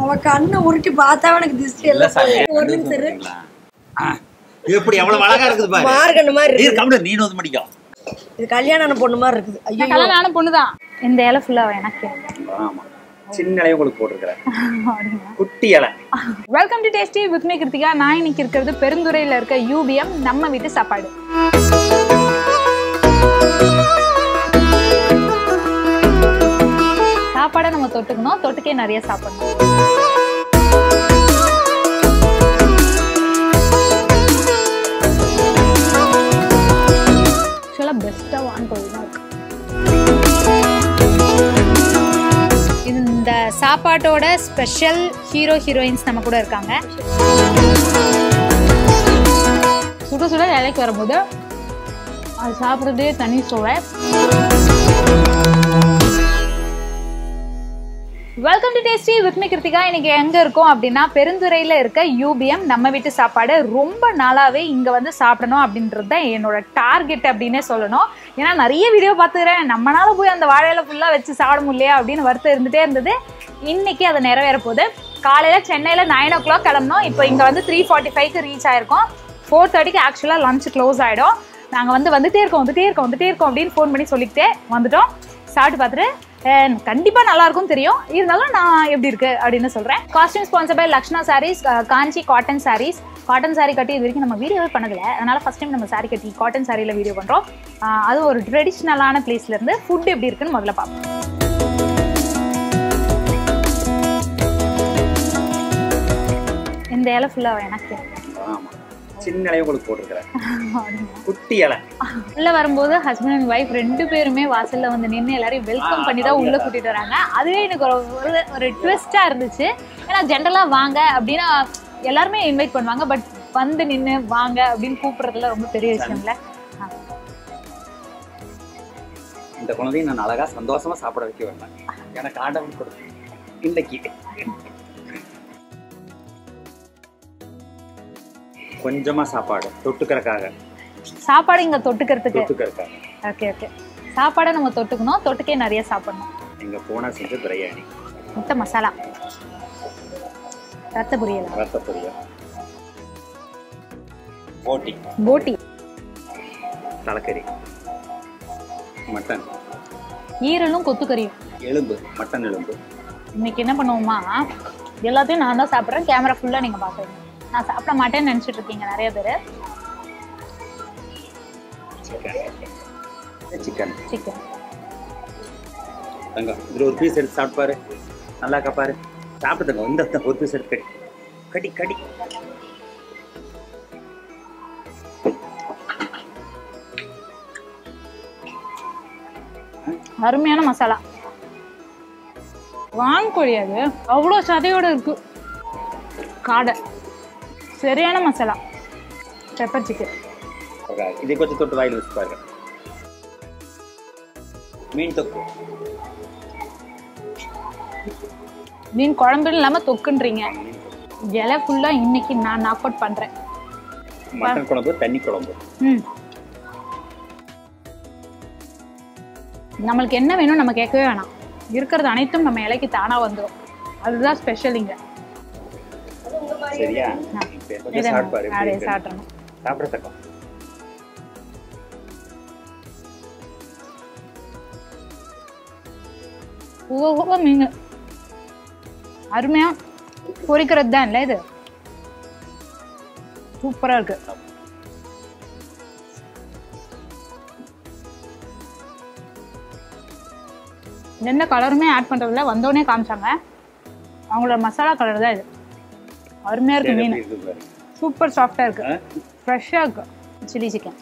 அவ கண்ணை உருட்டி பார்த்தா எனக்கு திருஷ்டி இல்ல எல்லாம் சாமி போகுது. ஒரு நிமிஷம் இரு. ஆ, எப்படி எவ்வளவு அழகா இருக்குது பாரு மார்கண்டு மாதிரி நீர் இருக்கு கம்ப்யூட்டர் நீ வந்து மடிக்கும் இது கல்யாணம் பொண்ணு மாதிரி இருக்குது ஐயோ கல்யாணம் பொண்ணு தான் இந்த இலை ஃபுல்லா எனக்கு ஆமா சின்ன இலையும் உங்களுக்கு போட்டிருக்கிறேன் குட்டி இலை welcome to tasty with me Kiruthika நான் இன்னைக்கு இருக்கிறது பெருந்துறையில இருக்க யூபிஎம் நம்ம வீட்டு சாப்பாடு சாப்பாடை நம்ம தொட்டுக்கணும் தொட்டுக்கே நிறைய சாப்பிடணும் ஆக்சுவலாக பெஸ்ட்டாக வான் கோயில் தான் இருக்கு இது இந்த சாப்பாட்டோட ஸ்பெஷல் ஹீரோ ஹீரோயின்ஸ் நம்ம கூட இருக்காங்க சுட சுட இலைக்கு வரும்போது அது சாப்பிட்றதே தனி சுவை welcome to tasty with me Kiruthika இன்னைக்கு எங்க இருக்கோம் அப்படின்னா பெருந்துறையில இருக்க யூபிஎம் நம்ம வீட்டு சாப்பாடு ரொம்ப நாளாவே இங்க வந்து சாப்பிடணும் அப்படின்றது தான் என்னோட டார்கெட் அப்படின்னே சொல்லணும் ஏன்னா நிறைய வீடியோ பார்த்துக்கிறேன் நம்மளால போய் அந்த வாழையில ஃபுல்லா வச்சு சாப்பிட முடியலையா அப்படின்னு வருத்தம் இருந்துட்டே இருந்தது இன்னைக்கு அது நிறைவேற போகுது காலையில சென்னையில நைன் ஓ கிளாக் கிளம்பணும் இப்போ இங்க வந்து த்ரீ ஃபார்ட்டி ஃபைவ்க்கு ரீச் ஆயிருக்கோம் ஃபோர் தேர்ட்டிக்கு ஆக்சுவலாக லஞ்ச் க்ளோஸ் ஆகிடும் நாங்கள் வந்து வந்துட்டே இருக்கோம் வந்துட்டே இருக்கோம் வந்துட்டே இருக்கோம் அப்படின்னு ஃபோன் பண்ணி சொல்லிக்கிட்டே வந்துட்டோம் சாப்பிட்டு பார்த்துட்டு அஹ், கண்டிப்பா நல்லா இருக்கும் தெரியும் இருந்தாலும் நான் எப்படி இருக்கு அப்படின்னு சொல்றேன் costume sponsor by Lakshna sarees Kanchi cotton sarees cotton saree கட்டி இது வரைக்கும் நம்ம வீடியோவே பண்ணதில்ல அதனால ஃபர்ஸ்ட் டைம் நம்ம saree கட்டி காட்டன் சாரியில வீடியோ பண்றோம் அஹ், அது ஒரு ட்ரெடிஷ்னலான பிளேஸ்ல இருந்து ஃபுட் எப்படி இருக்குன்னு முதல்ல பார்ப்போம் இந்த இலை ஃபுல்லா எனக்கு ஆமா சின்ன இலையும் உங்களுக்கு போட்டிருக்கிறேன் குட்டி இலை உள்ள வரும்போது ஹஸ்பண்ட் அண்ட் ஒய்ஃப் ரெண்டு பேருமே வாசல்ல வந்து நின்று எல்லாரையும் வெல்கம் பண்ணி தான் உள்ள கூட்டிட்டு வராங்க அதுவே எனக்கு ஒரு ஒரு ஒரு ட்விஸ்டா இருந்துச்சு ஏன்னா ஜென்ரலா வாங்க அப்படின்னா எல்லாருமே இன்வைட் பண்ணுவாங்க பட் வந்து நின்று வாங்க அப்படின்னு கூப்பிடுறதுல ரொம்ப பெரிய விஷயம்ல ஆ. இந்த குழந்தையும் நான் அழகா சந்தோஷமா சாப்பிட வைக்க வேண்டாம் எனக்கு ஆண்டவன் கொடு இன்னைக்கு கொஞ்சமா சாப்பாடு தொட்டுக்கறக்காக சாப்பாடு இங்க தொட்டுக்கிறதுக்கு தொட்டுக்கறக்காக ஓகே ஓகே சாப்பாடை நம்ம தொட்டுக்கணும் தொட்டுக்கே நிறைய சாப்பிடணும் எங்க போனா செஞ்ச பிரியாணி முட்டை மசாலா ரத்த பொரியல் ரத்த பொரியல் போட்டி போட்டி தலைக்கறி மட்டன் ஈரலும் கொத்துக்கறியும் எலும்பு மட்டன் எலும்பு இன்னைக்கு என்ன பண்ணுவோமா எல்லாத்தையும் நான் தான் சாப்பிட்றேன் கேமரா ஃபுல்லாக நீங்கள் பார்க்குறீங்க நான் சாப்பிட மாட்டேன்னு நினச்சிட்டு இருக்கீங்க நிறைய பேர் சிக்கன் சிக்கன் சிக்கன் தங்க இதுல ஒரு பீஸ் எடுத்து சாப்பிட்டு பாரு நல்லா இருக்கா பாரு சாப்பிட்டு தங்க இந்த இந்த ஒரு பீஸ் எடுத்து கடி கடி கடி அருமையான மசாலா வாங்கக்கூடிய அது அவ்வளோ சதையோட இருக்கு காடை சரியான மசாலா பெப்பர் சிக்கன் Okay, இதை கொஞ்சம் தொட்டு வாயில் வச்சு பாருங்க மீன் தொக்கு மீன் குழம்பு இல்லாமல் தொக்குன்றீங்க இலை ஃபுல்லாக இன்னைக்கு நான் நாக் அவுட் பண்ணுறேன் மட்டன் குழம்பு தண்ணி குழம்பு ம் நம்மளுக்கு என்ன வேணும் நம்ம கேட்கவே வேணாம் இருக்கிறது அனைத்தும் நம்ம இலைக்கு தானா வந்துடும் அதுதான் ஸ்பெஷல் இங்க சரியா ஆ. இப்ப இதை கொஞ்சம் சாப்பிட்டு பாரு எப்படி அப்படியே இருக்குன்னு. சாப்பிட்றணும் சாப்பிட தக்கம் ஒவ்வொரு மீன் அருமையா பொரிக்கிறது தான் இல்லை இது சூப்பரா இருக்கு எந்த கலருமே ஆட் பண்றதில்ல வந்தோடனே காமிச்சாங்க அவங்களோட மசாலா கலர் தான் இது அருமையா இருக்கு சரி, மீன் எப்படி இருக்கு பாரு. சூப்பர் சாஃப்டா இருக்கு ஆ? ஃப்ரெஷ்ஷாக இருக்கு சில்லி சிக்கன்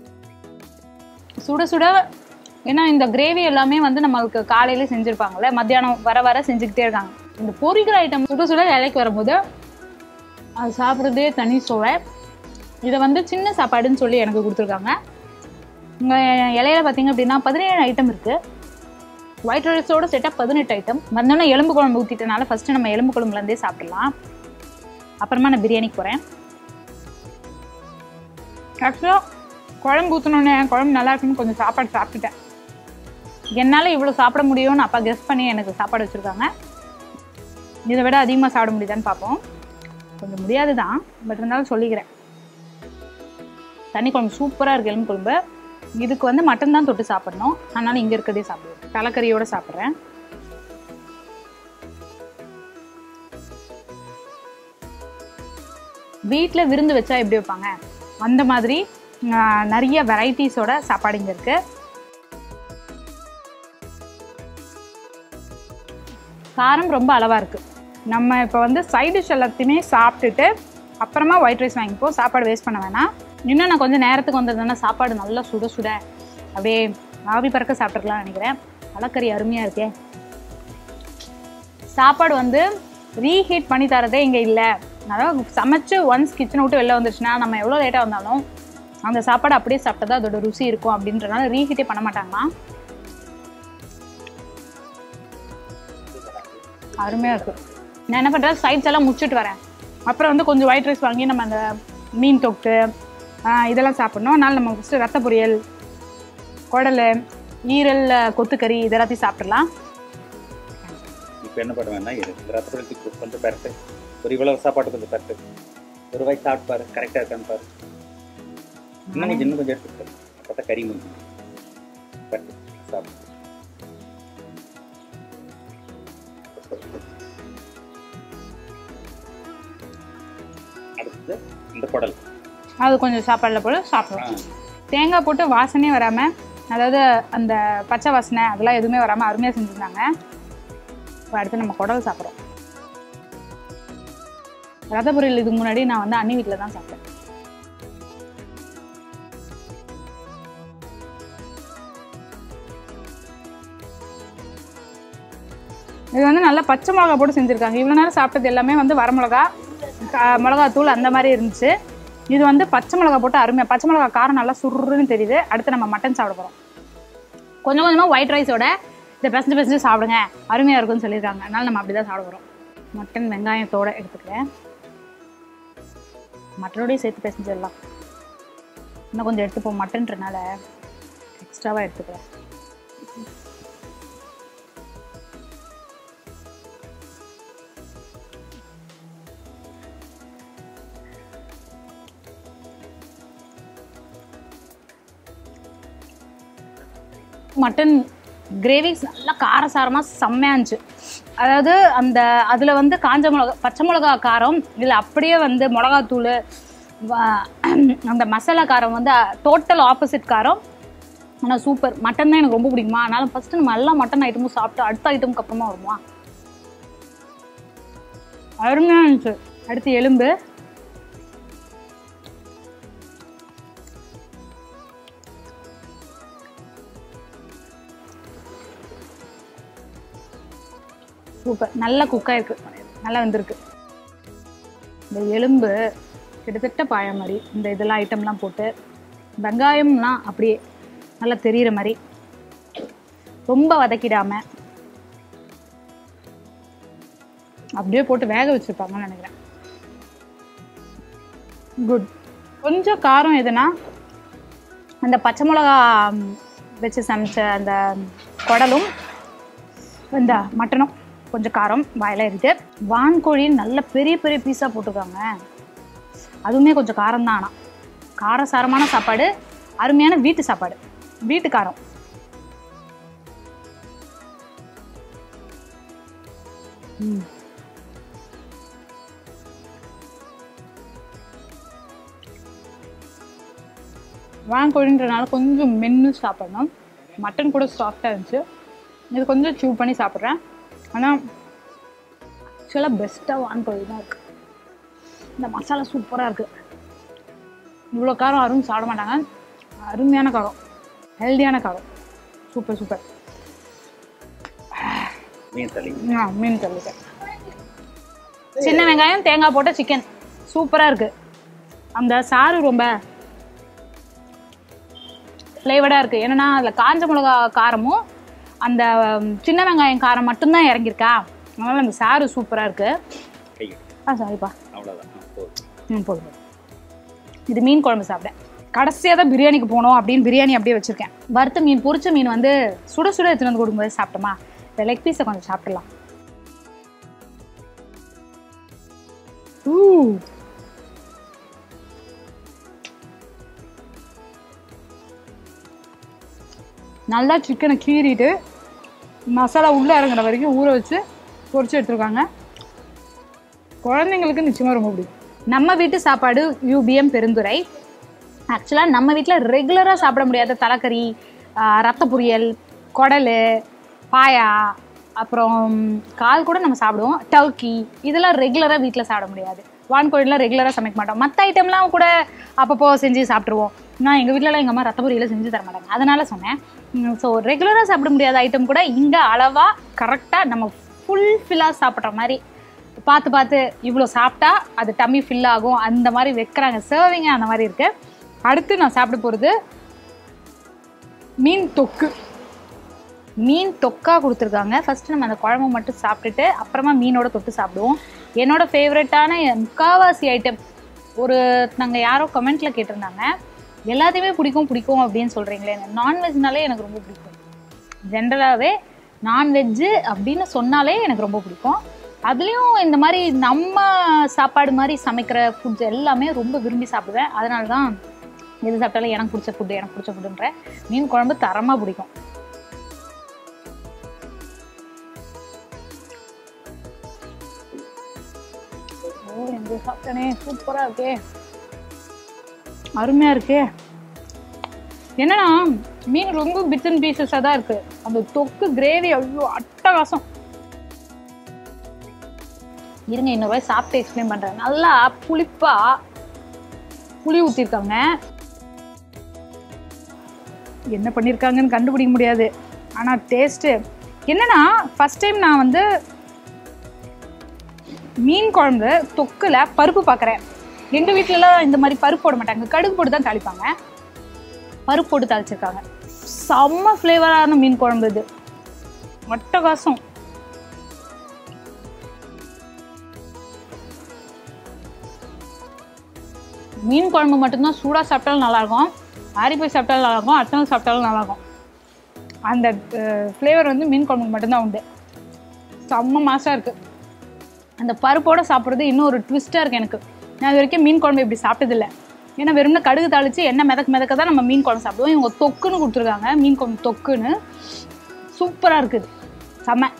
சுட சுட ஏன்னா இந்த கிரேவி எல்லாமே வந்து நம்மளுக்கு காலையில செஞ்சுருப்பாங்கல்ல மத்தியானம் வர வர செஞ்சுக்கிட்டே இருக்காங்க இந்த பொரிக்கிற ஐட்டம் சுட சுட இலைக்கு வரும்போது அது சாப்பிட்றதே தனி சுவை இதை வந்து சின்ன சாப்பாடுன்னு சொல்லி எனக்கு கொடுத்துருக்காங்க இங்கே இலையில பார்த்தீங்க அப்படின்னா பதினேழு ஐட்டம் இருக்குது ஒயிட் ரைஸோட செட்டாக பதினெட்டு ஐட்டம் வந்தோன்னே எலும்பு குழம்பு ஊற்றிட்டனால ஃபஸ்ட்டு நம்ம எலும்பு குழம்புலேருந்தே சாப்பிடலாம் அப்புறமா நான் பிரியாணிக்கு போகிறேன் ஆக்சுவலாக குழம்பு ஊற்றினோடனே குழம்பு நல்லா இருக்குன்னு கொஞ்சம் சாப்பாடு சாப்பிட்டுட்டேன் என்னால் இவ்வளோ சாப்பிட முடியும்னு அப்பா கெஸ் பண்ணி எனக்கு சாப்பாடு வச்சுருக்காங்க இதை விட அதிகமாக சாப்பிட முடியுதான்னு பார்ப்போம் கொஞ்சம் முடியாது தான் பட் இருந்தாலும் சொல்லிக்கிறேன் தண்ணி குழம்பு சூப்பராக இருக்குது எலும்பு குழம்பு இதுக்கு வந்து மட்டன் தான் தொட்டு சாப்பிடணும் அதனால இங்கே இருக்கிறதே சாப்பிடுவேன் தலைக்கறியோட சாப்பிட்றேன் வீட்டில் விருந்து வச்சா எப்படி வைப்பாங்க அந்த மாதிரி ஆஹ், நிறைய வெரைட்டிஸோட சாப்பாடு இங்கே இருக்கு காரம் ரொம்ப அளவாக இருக்குது நம்ம இப்போ வந்து சைட் டிஷ் எல்லாத்தையுமே சாப்பிட்டுட்டு அப்புறமா ஒயிட் ரைஸ் வாங்கிப்போம் சாப்பாடு வேஸ்ட் பண்ண வேணாம் இன்னும் நான் கொஞ்சம் நேரத்துக்கு வந்ததுன்னா சாப்பாடு நல்லா சுட சுட அப்படியே ஆவி பறக்க சாப்பிட்ருக்கலாம்னு நினைக்கிறேன் தலைக்கறி அருமையாக இருக்கே சாப்பாடு வந்து ரீஹீட் பண்ணி தரதே இங்கே இல்லை அதாவது சமைச்சு ஒன்ஸ் கிச்சனை விட்டு வெளில வந்துச்சுன்னா நம்ம எவ்வளோ லேட்டாக வந்தாலும் அந்த சாப்பாடு அப்படியே சாப்பிட்டா அதோட ருசி இருக்கும் அப்படின்றனால ரீஹீட்டே பண்ண மாட்டாங்களாம் அருமையாக இருக்கும் நான் என்ன பண்ணுறேன் சைட்ஸ் எல்லாம் முடிச்சுட்டு வரேன் அப்புறம் வந்து கொஞ்சம் ஒயிட் ரைஸ் வாங்கி நம்ம அந்த மீன் தொக்கு ஆஹ் இதெல்லாம் சாப்பிட்ணும் அதனால நம்ம ஃபஸ்ட்டு ரத்த பொரியல் குடல் ஈரல் கொத்துக்கறி இது எல்லாத்தையும் சாப்பிட்றலாம் இப்போ என்ன பண்ணுவேன்னா இது இந்த ரத்த பொருளுக்கு கொஞ்சம் பரட்டு ஒரு இவ்வளவு சாப்பாடு கொஞ்சம் பரட்டு ஒரு வாய் சாப்பிட்டு பாரு கரெக்டாக இருக்கான்னு பாரு இன்னும் கொஞ்சம் இன்னும் கொஞ்சம் எடுத்துக்கிட்டு அப்போ தான் கறி முடியும் பரட்டு சாப்பிட்டு அடுத்தது இந்த குடல் அது கொஞ்சம் சாப்பாடில் போல ஆ சாப்பிடுவோம் தேங்காய் போட்டு வாசனையே வராமல் அதாவது அந்த பச்சை வாசனை அதெல்லாம் எதுவுமே வராமல் அருமையாக செஞ்சுருந்தாங்க இப்போ அடுத்து நம்ம குடல் சாப்பிட்றோம் ரத்த பொரியல் இதுக்கு முன்னாடி நான் வந்து அண்ணி வீட்டில் தான் சாப்பிட்டேன் இது வந்து நல்லா பச்சை மிளகா போட்டு செஞ்சுருக்காங்க இவ்வளோ நேரம் சாப்பிட்டது எல்லாமே வந்து வரமிளகா கா- மிளகாத்தூள் அந்த மாதிரி இருந்துச்சு இது வந்து பச்சை மிளகா போட்டு அருமையாக பச்சை மிளகா காரம் நல்லா சுருன்னு தெரியுது அடுத்து நம்ம மட்டன் சாப்பிட போகிறோம் கொஞ்சம் கொஞ்சமாக ஒயிட் ரைஸோட இதை பிசைஞ்சு பிசைஞ்சு சாப்பிடுங்க அருமையாக இருக்கும்னு சொல்லியிருக்காங்க அதனால நம்ம அப்படி தான் சாப்பிட போகிறோம் மட்டன் வெங்காயத்தோட எடுத்துக்கிறேன் மட்டனோடய சேர்த்து பிசைஞ்சிடலாம் இன்னும் கொஞ்சம் எடுத்துப்போம் மட்டன்றனால எக்ஸ்ட்ராவாக எடுத்துக்கிறேன் மட்டன் கிரேவிஸ் நல்லா காரசாரமாக செம்மையாக இருந்துச்சு அதாவது அந்த அதில் வந்து காஞ்ச மிளகா பச்சை மிளகா காரம் இதில் அப்படியே வந்து மிளகாத்தூள் வ- அந்த மசாலா காரம் வந்து டோட்டல் ஆப்போசிட் காரம் ஆனால் சூப்பர் மட்டன் தான் எனக்கு ரொம்ப பிடிக்குமா அதனால ஃபஸ்ட்டு நம்ம எல்லா மட்டன் ஐட்டமும் சாப்பிட்டு அடுத்த ஐட்டமுக்கு அப்புறமா வருமா அருமையாக இருந்துச்சு அடுத்து எலும்பு சூப்பர் நல்லா குக்காக இருக்கு நல்லா வந்திருக்கு இந்த எலும்பு கிட்டத்தட்ட பாய மாதிரி இந்த இதெல்லாம் ஐட்டம்லாம் போட்டு வெங்காயம்லாம் அப்படியே நல்லா தெரியிற மாதிரி ரொம்ப வதக்கிடாம அப்படியே போட்டு வேக வச்சிருப்பாங்கன்னு நினைக்கிறேன் குட் கொஞ்சம் காரம் எதுனா அந்த பச்சை மிளகா ம், வச்சு சமைச்ச அந்த குடலும் இந்த மட்டனும் கொஞ்சம் காரம் வாயில இருக்கு வான்கோழி நல்ல பெரிய பெரிய பீஸாக போட்டிருக்காங்க அதுவுமே கொஞ்சம் காரம் தான் ஆனால் காரசாரமான சாப்பாடு அருமையான வீட்டு சாப்பாடு வீட்டு காரம் ம். வான்கோழின்றனால கொஞ்சம் மென்று சாப்பிடணும் மட்டன் கூட சாஃப்டாக இருந்துச்சு இது கொஞ்சம் சூ பண்ணி சாப்பிட்றேன் ஆனால் ஆக்சுவலாக பெஸ்ட்டாக வான்கோழி தான் இருக்குது இந்த மசாலா சூப்பராக இருக்குது இவ்வளோ காரம் அருண் சாப்பிட மாட்டாங்க அருமையான காரம் ஹெல்தியான காரம் சூப்பர் சூப்பர் மீன் தள்ளி ஆ மீன் தள்ளிட்டேன் சின்ன வெங்காயம் தேங்காய் போட்ட சிக்கன் சூப்பராக இருக்குது அந்த சாறு ரொம்ப ஃப்ளேவர்டாக இருக்குது என்னன்னா அதில் காஞ்ச மிளகா காரமும் அந்த ம், சின்ன வெங்காயம் காரம் மட்டும்தான் இறங்கியிருக்கா அதனால் அந்த சாறு சூப்பராக இருக்குது கை ஆ சாரிப்பா அவ்வளோதான் ஆ, போதும் ம் போதும் போதும். இது மீன் குழம்பு சாப்பிட்டேன் கடைசியாக தான் பிரியாணிக்கு போகணும் அப்படின்னு பிரியாணி அப்படியே வச்சுருக்கேன் வறுத்த மீன் பொரிச்ச மீன் வந்து சுட சுட எடுத்துகிட்டு வந்து கொடுக்கும்போது சாப்பிட்டோமா இந்த லெக் பீஸை கொஞ்சம் சாப்பிடலாம் ஊ நல்லா சிக்கனை கீறிட்டு மசாலா உள்ளே இறங்குற வரைக்கும் ஊற வச்சு பொரிச்சு எடுத்துருக்காங்க குழந்தைங்களுக்கு நிச்சயமாக ரொம்ப பிடிக்கும் நம்ம வீட்டு சாப்பாடு யூபிஎம் பெருந்துறை ஆக்சுவலாக நம்ம வீட்டில் ரெகுலராக சாப்பிட முடியாத தலைக்கறி ஆஹ் ரத்த பொரியல் குடல் பாயா அப்புறம் கால் கூட நம்ம சாப்பிடுவோம் டர்க்கி இதெல்லாம் ரெகுலராக வீட்டில் சாப்பிட முடியாது வான்கோழிலாம் ரெகுலராக சமைக்க மாட்டோம் மற்ற ஐட்டம்லாம் கூட அப்பப்போ செஞ்சு சாப்பிட்ருவோம் நான் எங்கள் வீட்டிலலாம் எங்கள் அம்மா ரத்த பொரியலை செஞ்சு தர மாட்டாங்க அதனால சொன்னேன் ஸோ ரெகுலராக சாப்பிட முடியாத ஐட்டம் கூட இங்கே அளவாக கரெக்டாக நம்ம ஃபுல்ஃபில்லாக சாப்பிட்ற மாதிரி பார்த்து பார்த்து இவ்வளோ சாப்பிட்டா அது டம்மி ஃபில் ஆகும் அந்த மாதிரி வைக்கிறாங்க சர்விங்க அந்த மாதிரி இருக்கு அடுத்து நான் சாப்பிட போகிறது மீன் தொக்கு மீன் தொக்கா கொடுத்துருக்காங்க ஃபர்ஸ்ட் நம்ம அந்த குழம்பு மட்டும் சாப்பிட்டுட்டு அப்புறமா மீனோட தொட்டு சாப்பிடுவோம் என்னோட ஃபேவரட்டான முக்காவாசி ஐட்டம் ஒரு நாங்கள் யாரோ கமெண்ட்ல கேட்டிருந்தாங்க எல்லாத்தையுமே பிடிக்கும் பிடிக்கும் அப்படின்னு சொல்கிறீங்களே நான்வெஜ்னாலே எனக்கு ரொம்ப பிடிக்கும் ஜென்ரலாகவே நான்வெஜ்ஜு அப்படின்னு சொன்னாலே எனக்கு ரொம்ப பிடிக்கும் அதுலேயும் இந்த மாதிரி நம்ம சாப்பாடு மாதிரி சமைக்கிற ஃபுட்ஸ் எல்லாமே ரொம்ப விரும்பி சாப்பிடுவேன் அதனால தான் எது சாப்பிட்டாலும் எனக்கு பிடிச்ச ஃபுட்டு எனக்கு பிடிச்ச ஃபுட்டுன்ற மீன் குழம்பு தரமாக பிடிக்கும் ஓ எங்க சாப்பிட்டனே சூப்பராக இருக்கே அருமையாக இருக்கே என்னன்னா மீன் ரொம்ப பிட்ஸ் அண்ட் பீசஸாக தான் இருக்கு அந்த தொக்கு கிரேவி அவ்வளோ அட்டகாசம் இருங்க இன்னொரு வாய் சாப்பிட்டு எக்ஸ்பிளைன் பண்றேன் நல்லா புளிப்பா புளி ஊற்றிருக்காங்க என்ன பண்ணியிருக்காங்கன்னு கண்டுபிடிக்க முடியாது ஆனால் டேஸ்ட்டு என்னன்னா ஃபர்ஸ்ட் டைம் நான் வந்து மீன் குழம்பு தொக்குல பருப்பு பார்க்குறேன் எங்கள் வீட்டிலலாம் இந்த மாதிரி பருப்பு போட மாட்டாங்க கடுகு போட்டு தான் தாளிப்பாங்க பருப்பு போட்டு தாளிச்சிருக்காங்க செம்ம ஃப்ளேவரான மீன் குழம்பு இது அட்டகாசம் மீன் குழம்பு மட்டும்தான் சூடாக சாப்பிட்டாலும் நல்லாயிருக்கும் ஆறி போய் சாப்பிட்டாலும் நல்லாயிருக்கும் அடுத்த நாள் சாப்பிட்டாலும் நல்லாயிருக்கும் அந்த ஃப்ளேவர் வந்து மீன் குழம்புக்கு மட்டும்தான் உண்டு செம்ம மாசாக இருக்குது அந்த பருப்போட சாப்பிட்றது இன்னும் ஒரு ட்விஸ்ட்டாக இருக்குது எனக்கு நான் இது வரைக்கும் மீன் குழம்பு இப்படி சாப்பிட்டதில்ல ஏன்னா வெறும்னா கடுகு தாளித்து எண்ணெய் மிதக்க மிதக்க தான் நம்ம மீன் குழம்பு சாப்பிடுவோம் இவங்க தொக்குன்னு கொடுத்துருக்காங்க மீன் குழம்பு தொக்குன்னு சூப்பராக இருக்குது செம்ம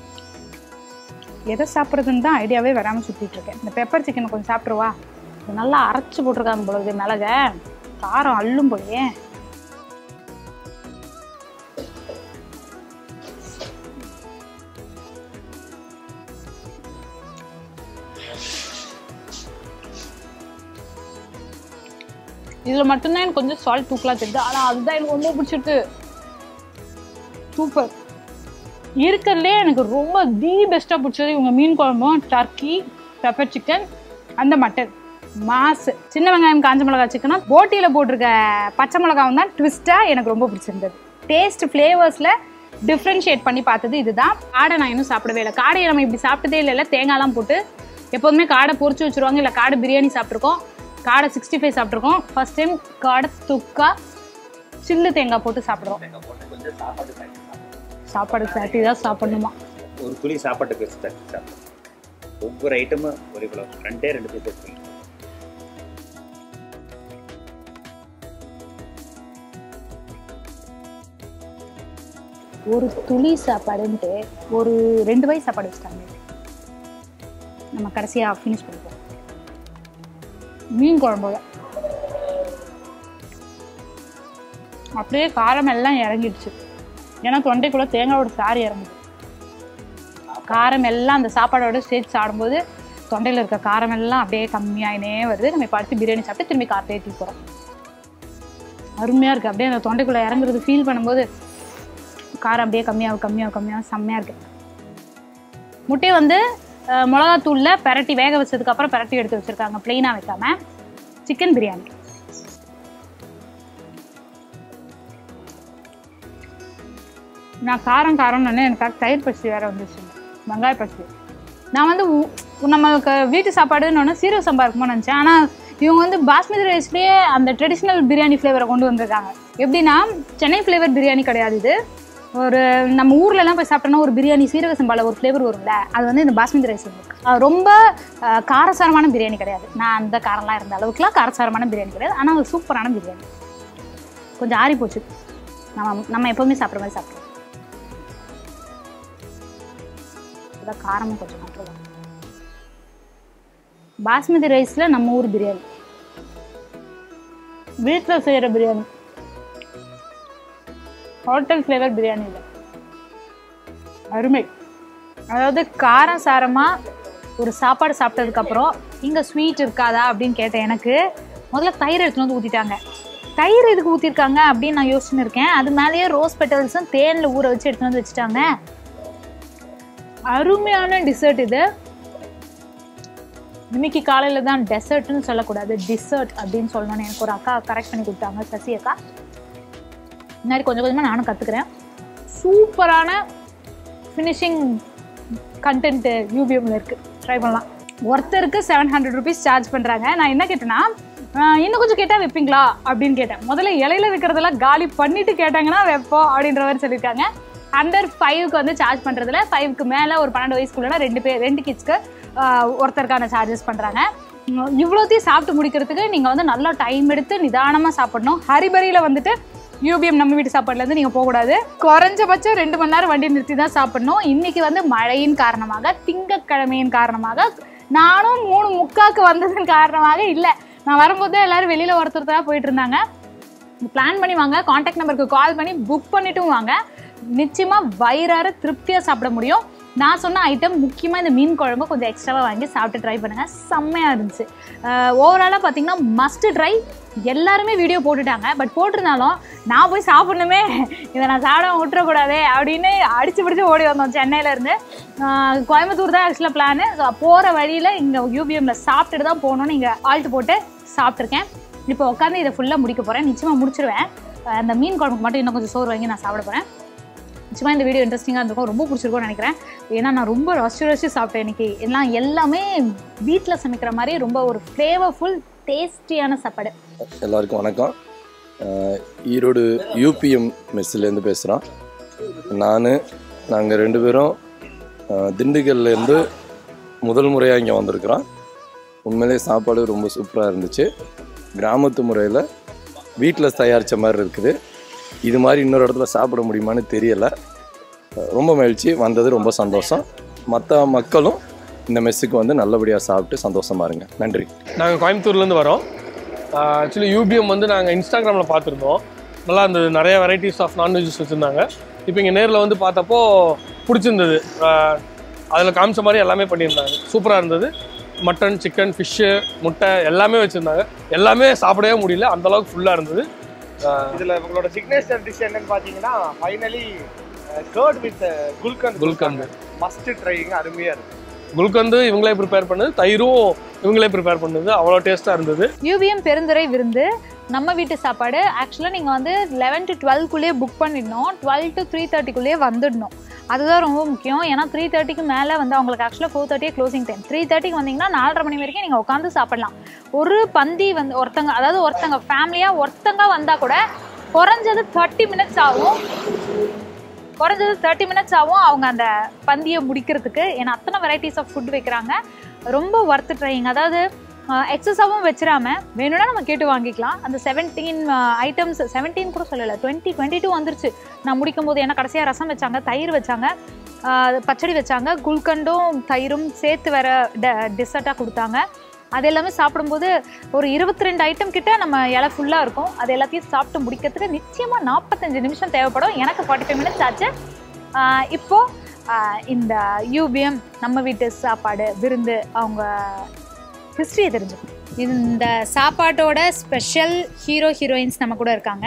எதை சாப்பிட்றதுன்னு தான் ஐடியாவே வராமல் சுற்றிட்டு இருக்கேன் இந்த பெப்பர் சிக்கன் கொஞ்சம் சாப்பிட்ருவா இது நல்லா அரைச்சி போட்டிருக்காங்க பொழுது மிளக காரம் அள்ளும் போலயே இதில் மட்டும்தான் எனக்கு கொஞ்சம் சால்ட் தூக்கலாக தெரியுது ஆனால் அதுதான் எனக்கு ரொம்ப பிடிச்சிருக்கு சூப்பர் இருக்கிறதுலே எனக்கு ரொம்ப தி பெஸ்ட்டாக பிடிச்சது இவங்க மீன் குழம்பும் டர்க்கி பெப்பர் சிக்கன் அந்த மட்டன் மாசு சின்ன வெங்காயம் காஞ்ச மிளகா சிக்கனும் போட்டியில் போட்டிருக்க பச்சை மிளகாவும் தான் ட்விஸ்ட்டாக எனக்கு ரொம்ப பிடிச்சிருந்தது டேஸ்ட் ஃப்ளேவர்ஸில் டிஃப்ரென்ஷியேட் பண்ணி பார்த்தது இதுதான் காடை நான் இன்னும் சாப்பிடவே இல்லை காடையை நம்ம இப்படி சாப்பிட்டதே இல்லை தேங்காய்லாம் போட்டு எப்போதுமே காடை பொரிச்சு வச்சுருவாங்க இல்லை காடை பிரியாணி சாப்பிட்ருக்கோம் காடை சிக்ஸ்டி ஃபைவ் சாப்பிட்ருக்கோம் ஃபர்ஸ்ட் டைம் காடை துக்கா சில்லு தேங்காய் போட்டு சாப்பிட்றோம் தேங்காய் போட்டு கொஞ்சம் சாப்பாடு தட்டி சாப்பிடணும். சாப்பாடு தட்டி தான் சாப்பிடணுமா ஒரு துளி சாப்பாட்டுக்கு வச்சு தட்டி சாப்பிடணும் ஒவ்வொரு ஐட்டமும் ஒரு கிலோ ரெண்டே ரெண்டு பீஸ் எடுத்துக்கணும் ஒரு துளி சாப்பாடுன்ட்டு ஒரு ரெண்டு வயசு சாப்பாடு வச்சுட்டாங்க நம்ம கடைசியாக ஃபினிஷ் பண்ணிப்போம் மீன் குழம்போட அப்படியே காரம் எல்லாம் இறங்கிடுச்சு ஏன்னா தொண்டைக்குள்ள தேங்காயோட சாறு இறங்குது காரம் எல்லாம் அந்த சாப்பாடோட சேர்த்து சாப்பிடும்போது தொண்டையில் இருக்க காரம் எல்லாம் அப்படியே கம்மியாயினே வருது நம்ம இப்போ அடுத்து பிரியாணி சாப்பிட்டு திரும்பி காரத்தை ஏற்றி போகிறோம் அருமையாக இருக்குது அப்படியே அந்த தொண்டைக்குள்ளே இறங்குறது ஃபீல் பண்ணும்போது காரம் அப்படியே கம்மியாகும் கம்மியாகும் கம்மியாகும் செம்மையாக இருக்கு முட்டையை வந்து அஹ், மிளகாத்தூள்ல பெரட்டி வேக வச்சதுக்கு அப்புறம் பெரட்டி எடுத்து வச்சிருக்காங்க பிளெயினாக வைக்காம சிக்கன் பிரியாணி நான் காரம் காரம்னு எனக்கு தயிர் பச்சடி வேற வந்துச்சு வெங்காய பச்சடி நான் வந்து உ- நம்மளுக்கு வீட்டு சாப்பாடுன்னு சீரக சம்பா இருக்குமோ நினச்சேன் ஆனால் இவங்க வந்து பாஸ்மதி ரைஸ்லேயே அந்த ட்ரெடிஷ்னல் பிரியாணி ஃப்ளேவரை கொண்டு வந்திருக்காங்க எப்படின்னா சென்னை ஃப்ளேவர் பிரியாணி கிடையாது இது ஒரு நம்ம ஊர்ல எல்லாம் போய் சாப்பிட்டோம்னா ஒரு பிரியாணி சீரக சம்பால ஒரு ஃப்ளேவர் வரும்ல அது வந்து இந்த பாஸ்மதி ரைஸ் இருக்கு அஹ் ரொம்ப அஹ், காரசாரமான பிரியாணி கிடையாது நான் அந்த காரம்லாம் இருந்த அளவுக்குலாம் காரசாரமான பிரியாணி கிடையாது ஆனால் அது சூப்பரான பிரியாணி கொஞ்சம் ஆறி போச்சு நம்ம நம்ம எப்பவுமே சாப்பிட்ற மாதிரி சாப்பிட்றோம் அதான் காரமும் கொஞ்சம் கண்ட்ரோல் பாஸ்மதி ரைஸில் நம்ம ஊர் பிரியாணி வீட்டில் செய்கிற பிரியாணி ஹோட்டல் ஃப்ளேவர் பிரியாணி இல்லை அருமை அதாவது காரம் சாரமாக ஒரு சாப்பாடு சாப்பிட்டதுக்கப்புறம் இங்கே ஸ்வீட் இருக்காதா அப்படின்னு கேட்டேன் எனக்கு முதல்ல தயிர் எடுத்துன்னு வந்து ஊற்றிட்டாங்க தயிர் எதுக்கு ஊற்றிருக்காங்க அப்படின்னு நான் யோசிச்சுன்னு இருக்கேன் அது மேலேயே ரோஸ் பெட்டல்ஸும் தேனில் ஊற வச்சு எடுத்துன்னு வந்து வச்சுட்டாங்க அருமையான டிசர்ட் இது இன்னைக்கு காலையில் தான் டெசர்ட்னு சொல்லக்கூடாது டிசர்ட் அப்படின்னு சொல்லணும்னு எனக்கு ஒரு அக்கா கரெக்ட் பண்ணி கொடுத்தாங்க சசி அக்கா முன்னாடி கொஞ்சம் கொஞ்சமாக நானும் கற்றுக்குறேன் சூப்பரான ஃபினிஷிங் கண்டென்ட்டு யூபிஎம்ல இருக்குது ட்ரை பண்ணலாம் ஒருத்தருக்கு செவன் ஹண்ட்ரட் ருபீஸ் சார்ஜ் பண்ணுறாங்க நான் என்ன கேட்டேன்னா ஆஹ், இன்னும் கொஞ்சம் கேட்டால் வைப்பீங்களா அப்படின்னு கேட்டேன் முதல்ல இலையில வைக்கிறதெல்லாம் காலி பண்ணிட்டு கேட்டாங்கன்னா வைப்போம் அப்படின்ற மாதிரி சொல்லியிருக்காங்க அண்டர் ஃபைவ்க்கு வந்து சார்ஜ் பண்ணுறதுல ஃபைவ்க்கு மேலே ஒரு பன்னெண்டு வயசுக்குள்ளனா ரெண்டு பேர் ரெண்டு கிட்ஸ்க்கு ஒருத்தருக்கான சார்ஜஸ் பண்ணுறாங்க இவ்வளோத்தையும் சாப்பிட்டு முடிக்கிறதுக்கு நீங்கள் வந்து நல்லா டைம் எடுத்து நிதானமாக சாப்பிடணும் ஹரிபரியில் வந்துட்டு யூபிஎம் நம்ம வீட்டு சாப்பாடுலேருந்து நீங்கள் போகக்கூடாது குறைஞ்சபட்சம் ரெண்டு மணி நேரம் வண்டி நிறுத்தி தான் சாப்பிடணும் இன்னைக்கு வந்து மழையின் காரணமாக திங்கட்கிழமையின் காரணமாக நானும் மூணு முக்காக்கு வந்ததன் காரணமாக இல்லை நான் வரும்போது தான் எல்லாரும் வெளியில் ஒருத்தர் போயிட்டு இருந்தாங்க பிளான் பண்ணி வாங்க காண்டாக்ட் நம்பருக்கு கால் பண்ணி புக் பண்ணிட்டும் வாங்க நிச்சயமாக வயிறார திருப்தியாக சாப்பிட முடியும் நான் சொன்ன ஐட்டம் முக்கியமாக இந்த மீன் குழம்பு கொஞ்சம் எக்ஸ்ட்ராவாக வாங்கி சாப்பிட்டு ட்ரை பண்ணுங்கள் செம்மையாக இருந்துச்சு ஓவராலாக பார்த்தீங்கன்னா மஸ்ட் ட்ரை எல்லாருமே வீடியோ போட்டுட்டாங்க பட் போட்டிருந்தாலும் நான் போய் சாப்பிடணுமே இதை நான் சாப்பிடாம விட்டுறக்கூடாதே அப்படின்னு அடிச்சு பிடிச்சி ஓடி வந்தோம் சென்னையிலேருந்து கோயம்புத்தூர் தான் ஆக்சுவலாக பிளானு ஸோ போகிற வழியில் இங்கே யூபிஎம்ல சாப்பிட்டுட்டு தான் போகணும்னு இங்கே ஆல்ட்டு போட்டு சாப்பிட்ருக்கேன் இப்போ உட்காந்து இதை ஃபுல்லாக முடிக்க போகிறேன் நிச்சயமாக முடிச்சிருவேன் அஹ் அந்த மீன் குழம்புக்கு மட்டும் இன்னும் கொஞ்சம் சோறு வாங்கி நான் சாப்பிட போகிறேன் நிச்சயமாக இந்த வீடியோ இன்ட்ரெஸ்டிங்காக இருந்திருக்கும் ரொம்ப பிடிச்சிருக்கும்னு நினைக்கிறேன் ஏன்னா நான் ரொம்ப ரசிச்சு ரசிச்சு சாப்பிட்டேன் இன்னைக்கு எல்லாம் எல்லாமே வீட்டில் சமைக்கிற மாதிரி ரொம்ப ஒரு ஃப்ளேவர்ஃபுல் டேஸ்டியான சாப்பாடு எல்லாருக்கும் வணக்கம் அஹ் ஈரோடு யூபிஎம் மெஸ்ஸிலேருந்து பேசுகிறோம் நான் நாங்கள் ரெண்டு பேரும் அஹ், திண்டுக்கல்லேருந்து முதல் முறையாக இங்கே வந்திருக்கிறோம் உண்மையிலே சாப்பாடு ரொம்ப சூப்பராக இருந்துச்சு கிராமத்து முறையில் வீட்டில் தயாரித்த மாதிரி இருக்குது இது மாதிரி இன்னொரு இடத்துல சாப்பிட முடியுமான்னு தெரியலை அஹ், ரொம்ப மகிழ்ச்சி வந்தது ரொம்ப சந்தோஷம் மற்ற மக்களும் இந்த மெஸ்ஸுக்கு வந்து நல்லபடியாக சாப்பிட்டு சந்தோஷமா இருங்க நன்றி நாங்கள் கோயம்புத்தூர்லேருந்து வரோம் ஆக்சுவலி யூபிஎம் வந்து நாங்கள் இன்ஸ்டாகிராமில் பார்த்துருந்தோம் நல்லா இருந்தது நிறைய வெரைட்டிஸ் ஆஃப் நான்வெஜ்ஸ் வச்சுருந்தாங்க இப்போ இங்கே நேரில் வந்து பார்த்தப்போ பிடிச்சிருந்தது அதில் காமிச்ச மாதிரி எல்லாமே பண்ணியிருந்தாங்க சூப்பராக இருந்தது மட்டன் சிக்கன் ஃபிஷ்ஷு முட்டை எல்லாமே வச்சுருந்தாங்க எல்லாமே சாப்பிடவே முடியல அந்த அளவுக்கு ஃபுல்லாக இருந்தது இதுல உங்களோட சிக்னேச்சர் டிஷ் என்னன்னு பாத்தீங்கன்னா finally curd with gulkand gulkand must ட்ரைங்க அருமையா இருக்கு குல்கந்து இவங்களே ப்ரிப்பேர் பண்ணது தயிரும் இவங்களே ப்ரிப்பேர் பண்ணது அவ்வளோ டேஸ்ட்டாக இருந்தது யூபிஎம் பெருந்துறை விருந்து நம்ம வீட்டு சாப்பாடு ஆக்சுவலாக நீங்கள் வந்து லெவன் டு டுவெல்க்குள்ளேயே புக் பண்ணிடணும் டுவெல் டு த்ரீ தேர்ட்டிக்குள்ளேயே வந்துடணும் அதுதான் ரொம்ப முக்கியம் ஏன்னா த்ரீ தேர்ட்டிக்கு மேலே வந்து அவங்களுக்கு ஆக்சுவலாக ஃபோர் தேர்ட்டியே க்ளோசிங் டைம் த்ரீ தேர்ட்டிக்கு வந்தீங்கன்னா நாலரை மணி வரைக்கும் நீங்கள் உட்காந்து சாப்பிடலாம் ஒரு பந்தி வந்து ஒருத்தங்க அதாவது ஒருத்தங்க ஃபேமிலியாக ஒருத்தங்க வந்தால் கூட குறைஞ்சது தேர்ட்டி மினிட்ஸ் ஆகும் குறைஞ்சது தேர்ட்டி மினிட்ஸ் ஆகும் அவங்க அந்த பந்தியை முடிக்கிறதுக்கு ஏன்னா அத்தனை வெரைட்டிஸ் ஆஃப் ஃபுட் வைக்கிறாங்க ரொம்ப ஒர்த் ட்ரைங் அதாவது எக்ஸஸாகவும் வச்சிடாம வேணும்னா நம்ம கேட்டு வாங்கிக்கலாம் அந்த செவன்டீன் ஐட்டம்ஸ் செவன்டீன் கூட சொல்லலை டுவெண்ட்டி டுவெண்ட்டி டூ வந்துருச்சு நான் முடிக்கும் போது ஏன்னா கடைசியாக ரசம் வச்சாங்க தயிர் வச்சாங்க ஆஹ் பச்சடி வச்சாங்க குல்கண்டும் தயிரும் சேர்த்து வேற டிசர்ட்டாக கொடுத்தாங்க அது எல்லாமே சாப்பிடும்போது ஒரு இருபத்தி ரெண்டு ஐட்டம் கிட்ட நம்ம இலை ஃபுல்லாக இருக்கும் அது எல்லாத்தையும் சாப்பிட்டு முடிக்கிறதுக்கு நிச்சயமாக நாற்பத்தஞ்சு நிமிஷம் தேவைப்படும் எனக்கு ஃபார்ட்டி ஃபைவ் மினிட்ஸ் ஆச்சு ஆஹ் இப்போ ஆஹ் இந்த யூபிஎம் நம்ம வீட்டு சாப்பாடு விருந்து அவங்க ஹிஸ்ட்ரியை தெரிஞ்சுக்கணும் இந்த சாப்பாட்டோட ஸ்பெஷல் ஹீரோ ஹீரோயின்ஸ் நம்ம கூட இருக்காங்க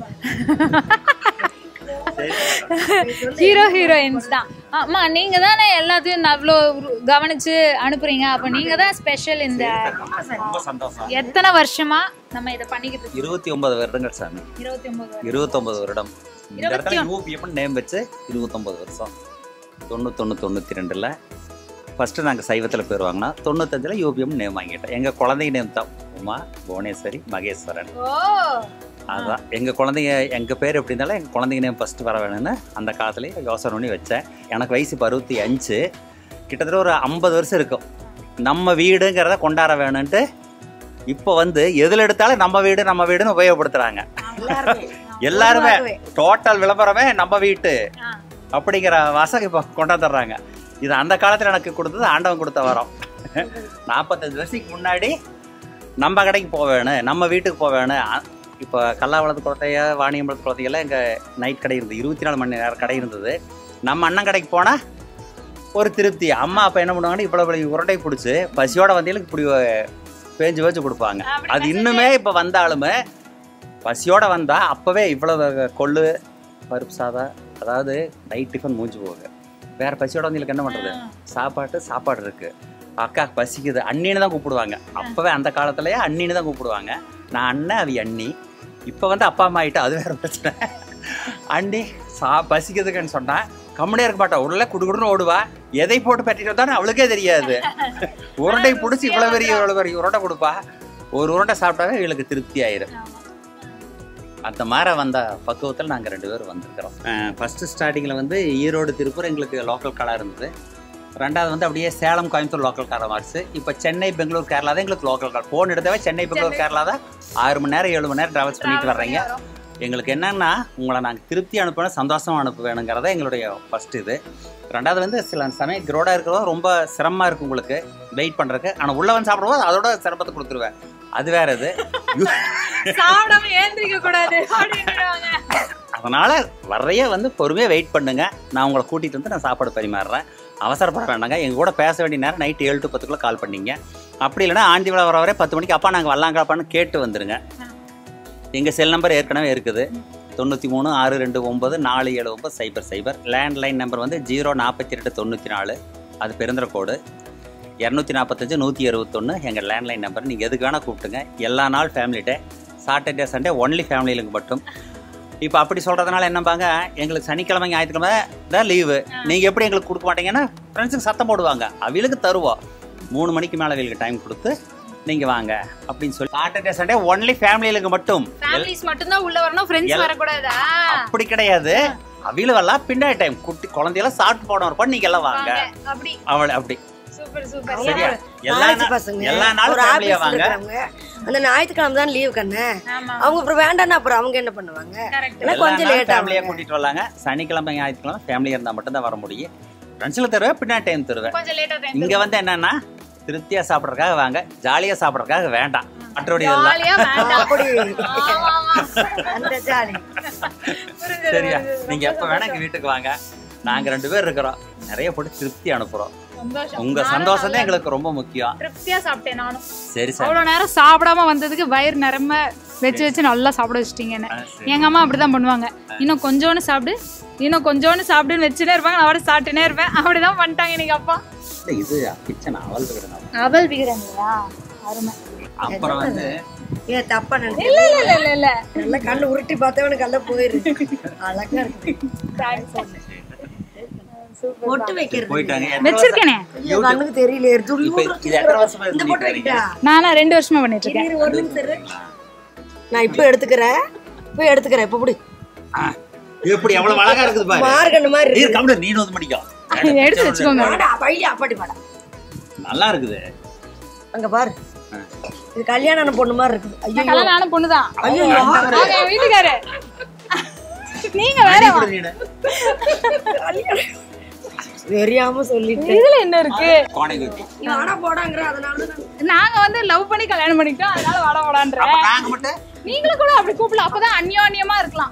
ஹீரோ ஹீரோயின்ஸ் தான் ஆமா நீங்க தானே எல்லாத்தையும் அவ்வளோ கவனிச்சு அனுப்புறீங்க அப்ப நீங்க தான் ஸ்பெஷல் இந்த ரொம்ப சந்தோஷம் எத்தனை வருஷமா நம்ம இதை பண்ணிக்கிட்டு இருக்கோம் இருபத்தி ஒன்பது வருடங்கள் சாமி இருபத்தி ஒன்பது இருபத்தொன்பது வருடம் இந்த இருபத்தி இடத்துல ஒன்- யூபிஎம் நேம் வச்சு இருபத்தொம்பது வருஷம் தொண்ணூத்தொன்று தொண்ணூற்றி ரெண்டில் ஃபஸ்ட்டு நாங்கள் சைவத்தில் பேர் வாங்கினா தொண்ணூத்தஞ்சில் யூபிஎம் நேம் வாங்கிட்டோம் எங்கள் குழந்தைங்க நேம் தான் உமா புவனேஸ்வரி மகேஸ்வரன் ஓ அதுதான் எங்கள் குழந்தைங்க எங்கள் பேர் எப்படி இருந்தாலும் எங்கள் குழந்தைங்க நேம் ஃபஸ்ட்டு வர வேணும்னு அந்த காலத்துலேயே யோசனை பண்ணி வச்சேன் எனக்கு வயசு இப்போ அறுபத்தி அஞ்சு கிட்டத்தட்ட ஒரு ஐம்பது வருஷம் இருக்கும் நம்ம வீடுங்கிறத கொண்டாட வேணும்ன்ட்டு இப்போ வந்து எதில் எடுத்தாலும் நம்ம வீடு நம்ம வீடுன்னு உபயோகப்படுத்துகிறாங்க எல்லாருமே எல்லாருமே பொதுவாகவே. டோட்டல் விளம்பரமே நம்ம வீட்டு ஆ. அப்படிங்கிற வாசகம் இப்போ கொண்டாந்துடுறாங்க இது அந்த காலத்தில் எனக்கு கொடுத்தது ஆண்டவன் கொடுத்த வரம் நாற்பத்தஞ்சு வருஷத்துக்கு முன்னாடி நம்ம கடைக்கு போக வேணும் நம்ம வீட்டுக்கு போக வேணும் அ- இப்போ கல்லாவளத்து குளத்தைய வாணியம்பலத்து குளத்தையெல்லாம் எங்கள் நைட் கடை இருந்தது இருபத்தி நாலு மணி நேரம் கடை இருந்தது நம்ம அண்ணன் கடைக்கு போனால் ஒரு திருப்தி அம்மா அப்போ என்ன பண்ணுவாங்கன்னா இவ்வளோ இவ்வளோ உருண்டை பிடிச்சி பசியோட வந்தீங்களுக்கு இப்படி பேஞ்சு வச்சு கொடுப்பாங்க அப்படி அது இன்னுமே இப்போ வந்தாலுமே பசியோட வந்தா அப்பவே இவ்வளவு கொள்ளு பருப்பு சாதம் அதாவது நைட் டிஃபன் மூஞ்சி போகுது வேற பசியோட வந்தீங்களுக்கு என்ன பண்றது சாப்பாட்டு சாப்பாடு இருக்கு அக்கா பசிக்குது அண்ணின்னு தான் கூப்பிடுவாங்க அப்பவே அந்த காலத்துலயே அண்ணின்னு தான் கூப்பிடுவாங்க நான் அண்ணன் அவி அண்ணி இப்போ வந்து அப்பா அம்மா ஆயிட்டா அது வேற பிரச்சனை அண்ணி சா பசிக்குதுக்குன்னு சொன்னா கம்முனே இருக்க மாட்டா உள்ள குடுகுடுன்னு ஓடுவா எதை போட்டு பற்றிட்டு வந்தாலும் அவளுக்கே தெரியாது உருண்டை பிடிச்சி இவ்வளவு பெரிய இவ்வளவு பெரிய உருண்டை கொடுப்பா ஒரு உருண்டை சாப்பிட்டாவே இவளுக்கு திருப்தி ஆயிரும் அந்த மாதிரி வந்த பக்குவத்தில் நாங்கள் ரெண்டு பேரும் வந்திருக்கிறோம் ஃபஸ்ட்டு ஸ்டார்டிங்கில் வந்து ஈரோடு திருப்பூர் எங்களுக்கு லோக்கல் காராக இருந்தது ரெண்டாவது வந்து அப்படியே சேலம் கோயம்புத்தூர் லோக்கல் காராக மாறிச்சு இப்போ சென்னை பெங்களூர் கேரளா தான் எங்களுக்கு லோக்கல் கார் ஃபோன் எடுத்தவே சென்னை பெங்களூர் கேரளா தான் ஆறு மணி நேரம் ஏழு மணி நேரம் ட்ராவல்ஸ் பண்ணிட்டு வர்றீங்க எங்களுக்கு என்னன்னா உங்களை நாங்கள் திருப்தி அனுப்பணும் சந்தோஷமா அனுப்ப வேணுங்கிறத எங்களுடைய ஃபர்ஸ்ட் இது ரெண்டாவது வந்து சில சமயம் கிரோடா இருக்கிறதும் ரொம்ப சிரமமா இருக்கும் உங்களுக்கு வெயிட் பண்றதுக்கு ஆனால் உள்ள வந்து சாப்பிடும்போது அதோட சிரமத்தை கொடுத்துருவேன் அது வேற இது சாப்பிடாம ஏந்திரிக்க கூடாது அப்படின்னுவாங்க அதனால வர்றைய வந்து பொறுமையாக வெயிட் பண்ணுங்க நான் உங்களை கூட்டிட்டு வந்து நான் சாப்பாடு பரிமாறுறேன் அவசரப்பட வேண்டாங்க எங்க கூட பேச வேண்டிய நேரம் நைட்டு ஏழு டு பத்துக்குள்ள கால் பண்ணீங்க அப்படி இல்லைன்னா ஆண்டி விழா வர வரை பத்து மணிக்கு அப்பா நாங்கள் வரலாங்களாப்பான்னு கேட்டு வந்துருங்க எங்கள் செல் நம்பர் ஏற்கனவே இருக்குது தொண்ணூற்றி மூணு ஆறு ரெண்டு ஒம்பது நாலு ஏழு ஒம்பது சைபர் சைபர் லேண்ட்லைன் நம்பர் வந்து ஜீரோ நாற்பத்தி ரெண்டு தொண்ணூற்றி நாலு அது பெருந்திர கோடு இரநூத்தி நாற்பத்தஞ்சு நூற்றி அறுபத்தொன்று எங்கள் லேண்ட்லைன் நம்பர் நீங்கள் எதுக்கு வேணால் கூப்பிட்டுங்க எல்லா நாள் family day Saturday Sunday only ஃபேமிலிகளுக்கு மட்டும் இப்போ அப்படி சொல்கிறதுனால என்னம்பாங்க எங்களுக்கு சனிக்கிழமை ஞாயிற்றுக்கிழமை தான் லீவு நீங்கள் எப்படி எங்களுக்கு கொடுக்க மாட்டீங்கன்னா ஃப்ரெண்ட்ஸுக்கு சத்தம் போடுவாங்க அவங்களுக்கு தருவோம் மூணு மணிக்கு மேலே அவங்களுக்கு டைம் கொடுத்து நீங்கள் வாங்க அப்படின்னு சொல்லி சாட்டர்டே சண்டே ஒன்லி ஃபேமிலிகளுக்கு மட்டும் ஃபேமிலிஸ் மட்டும் தான் உள்ள வரணும் ஃப்ரெண்ட்ஸ் எல்- வரக்கூடாதா அப்படி கிடையாது அவில வரலாம் பின்னாடி டைம் குட்டி குழந்தையெல்லாம் சாப்பிட்டு போன இருப்பா நீங்க எல்லாம் வாங்க வாங்க அப்படி அவள் அப்படி சூப்பர் சூப்பர் சரியா எல்லா காலேஜ் நா- பசங்க எல்லா நாளும் ஒரு ஃபேமிலியா ஆபீஸ்ல வாங்க இருக்கிறவங்க அந்த ஞாயிற்றுக்கிழமை தான் லீவ் கண்ணு ஆமா அவங்க அப்புறம் வேண்டாம்னா அப்புறம் அவங்க என்ன பண்ணுவாங்க கரெக்ட் எல்லாம் கொஞ்சம் லேட் ஃபேமிலியா ஆகும் கூட்டிட்டு வரலாங்க சனிக்கிழமை ஞாயிற்றுக்கிழமை ஃபேமிலியா இருந்தா மட்டும் தான் வர முடியும் ஃப்ரெண்ட்ஸ்ல தருவேன் பின்னாடி டைம் தருவேன் கொஞ்சம் லேட்டா டைம் இங்க வந்து என்னன்னா திருப்தியா சாப்பிட்றதுக்காக வாங்க ஜாலியா சாப்பிட்றதுக்காக வேண்டாம் மற்றபடி இதெல்லாம் ஜாலியா வேண்டாம் அப்படி ஆமா ஆமா அந்த ஜாலி புரிஞ்சது, சரியா புரிஞ்சது. நீங்க எப்ப வேணா எங்க வீட்டுக்கு வாங்க நாங்க ரெண்டு பேர் இருக்கிறோம் நிறைய போட்டு திருப்தி அனுப்புறோம் சந்தோஷம் உங்க நானும் சந்தோஷம் தான் நல்லா எங்களுக்கு ரொம்ப முக்கியம் திருப்தியா சாப்பிட்டேன் நானும் சரி சார் அவ்வளவு நேரம் சாப்பிடாம வந்ததுக்கு வயிறு நிரம்ப வச்சு வச்சு நல்லா சாப்பிட வச்சிட்டீங்கன்னு ஆ, சரி. எங்க அம்மா அப்படிதான் பண்ணுவாங்க இன்னும் கொஞ்சோன்னு சாப்பிடு இன்னும் கொஞ்சோன்னு சாப்பிடுன்னு வச்சுனே இருப்பாங்க நான் அவட சாப்பிட்டுனே இருப்பேன் அப்படிதான் பண்ணிட்டாங்க இன்னைக்கு அப்பா இது கிச்சன் அவள் இருக்கிறேன் அவல் விகிறங்களா அருமை அப்புறம் வந்து ஏ தப்பா நினைச்சு இல்ல இல்ல இல்ல இல்ல நல்லா கண்ணு உருட்டி பார்த்தவனு கல்ல போயிரு அழகா இருக்கு பொட்டு வைக்கிறது போயிட்டாங்க வச்சிருக்கேனே ஐயோ, கண்ணுக்கு தெரியல துள்ளி இப்ப இது எத்தனை வருஷமா இந்த பொட்டு இருந்துட்டு வைக்கிட்டா நானா ரெண்டு வருஷமா பண்ணிட்டு இருக்கேன் இரு, ஒரு நிமிஷம் இரு. நான் இப்ப எடுத்துக்கிறேன் இப்ப எடுத்துக்கிறேன் இப்ப புடி எப்படி எவ்வளவு அழகா இருக்குது பாரு மார்கண்ணு மாதிரி நீ இருக்கு கம்முனு நீ நோந்து மடிக்கும் எடுத்து வச்சுக்கோங்க வாடா, பையா அப்பாடி வாடா நல்லா இருக்குது அங்க பாரு இது கல்யாணம் பொண்ணு மாதிரி இருக்குது ஐயோ நான் கல்யாணம் ஆன பொண்ணுதான் ஐயோ அவங்க என் வீட்டுக்காரு நீங்க வேற நீ கூட நீனு. தெரியாம சொல்லிட்டு இதுல என்ன இருக்கு கோணை குத்தி. நீ வாடா போடாங்கிற அதனால தான் நாங்க வந்து லவ் பண்ணி கல்யாணம் பண்ணிக்கிட்டோம் அதனால வாட வாடான்ற அப்ப நாங்க மட்டும் நீங்களும் கூட அப்படி கூப்பிடலாம் அப்பதான் அந்யோன்யமா இருக்கலாம்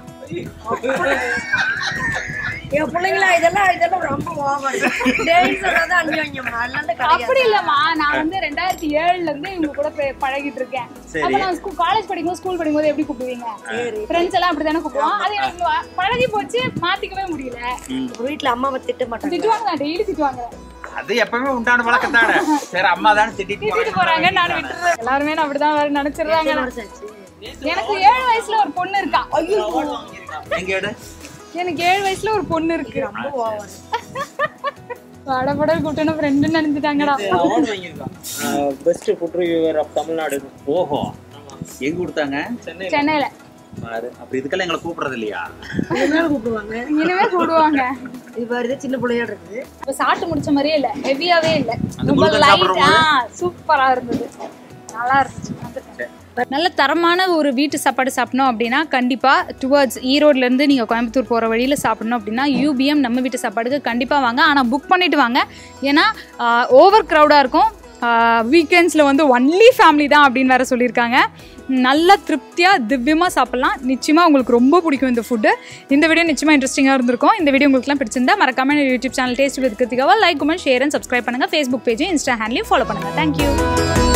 என் பிள்ளைங்களா இதெல்லாம் இதெல்லாம் ரொம்ப ஓவர் டேய் சொல்லாதான் அந்யோன்யம் அதனால அப்படி கிடையாது இல்லம்மா நான் வந்து ரெண்டாயிரத்தி ஏழுல இருந்து இவங்க கூட பே- பழகிட்டு இருக்கேன் சரி. அப்ப நான் ஸ்கூல் காலேஜ் படிக்கும்போது ஸ்கூல் படிக்கும்போது எப்படி கூப்பிடுவீங்க ஃப்ரெண்ட்ஸ் எல்லாம் அப்படிதானே கூப்பிடுவோம் அது எனக்கு வ- பழகி போச்சு மாத்திக்கவே முடியல ஒரு வீட்டுல அம்மாவை திட்ட மாட்டாங்க திட்டுவாங்க நான் டெய்லி திட்டுவாங்க அது எப்பவுமே உண்டான வழக்கம் தானே சரி அம்மா தானே திட்டிட்டு திட்டிட்டு போறாங்க நான் விட்டுறேன் எல்லாருமே நான் அப்படிதான் வேற நினைச்சிடுறாங்க எனக்கு ஏழு வயசுல ஒரு பொண்ணு இருக்கா எங்க எடு எனக்கு ஏழு வயசுல ஒரு பொண்ணு இருக்கு ரொம்ப ஓவர் வடபட கூட்டணும் ஃப்ரெண்டுன்னு நினைச்சிட்டாங்கடா அவார்டு வாங்கியிருக்கான் best food reviewer of Tamil Nadu ஓஹோ எங்க கொடுத்தாங்க சென்னை சென்னையில பாரு அப்படி இதுக்கெல்லாம் எங்களை கூப்பிடுறது இல்லையா இனிமேல் கூப்பிடுவாங்க இனிமே கூடுவாங்க இது பாரு சின்ன பிள்ளையா இருக்குது இப்போ சாப்பிட்டு முடிச்ச மாதிரியே இல்லை ஹெவியாவே இல்லை அந்த ரொம்ப குளுக்கோஸ் லைட் சாப்பிடும்போது? ஆ சூப்பரா இருந்தது நல்லா இருந்துச்சு நல்ல தரமான ஒரு வீட்டு சாப்பாடு சாப்பிடணும் அப்படின்னா கண்டிப்பாக டுவர்ட்ஸ் ஈரோட்லேருந்து நீங்கள் கோயம்புத்தூர் போகிற வழியில் சாப்பிடணும் அப்படின்னா யூபிஎம் நம்ம வீட்டு சாப்பாடுக்கு கண்டிப்பாக வாங்க ஆனால் புக் பண்ணிட்டு வாங்க ஏன்னா ஓவர் க்ரௌடாக இருக்கும் வீக்கெண்ட்ஸில் வந்து ஒன்லி ஃபேமிலி தான் அப்படின்னு வேறு சொல்லியிருக்காங்க நல்லா திருப்தியாக திவ்யமாக சாப்பிட்லாம் நிச்சயமாக உங்களுக்கு ரொம்ப பிடிக்கும் இந்த ஃபுட்டு இந்த வீடியோ நிச்சயமாக இன்ட்ரெஸ்டிங்காக இருந்திருக்கும் இந்த வீடியோ உங்களுக்குலாம் பிடிச்சிருந்தா மறக்காம யூடியூப் சேனல் டேஸ்ட் வித் கிருத்திகாவா like comment share and subscribe பண்ணுங்கள் ஃபேஸ்புக் பேஜையும் இன்ஸ்டா ஹேண்ட்லையும் ஃபாலோ பண்ணுங்கள் தேங்க்யூ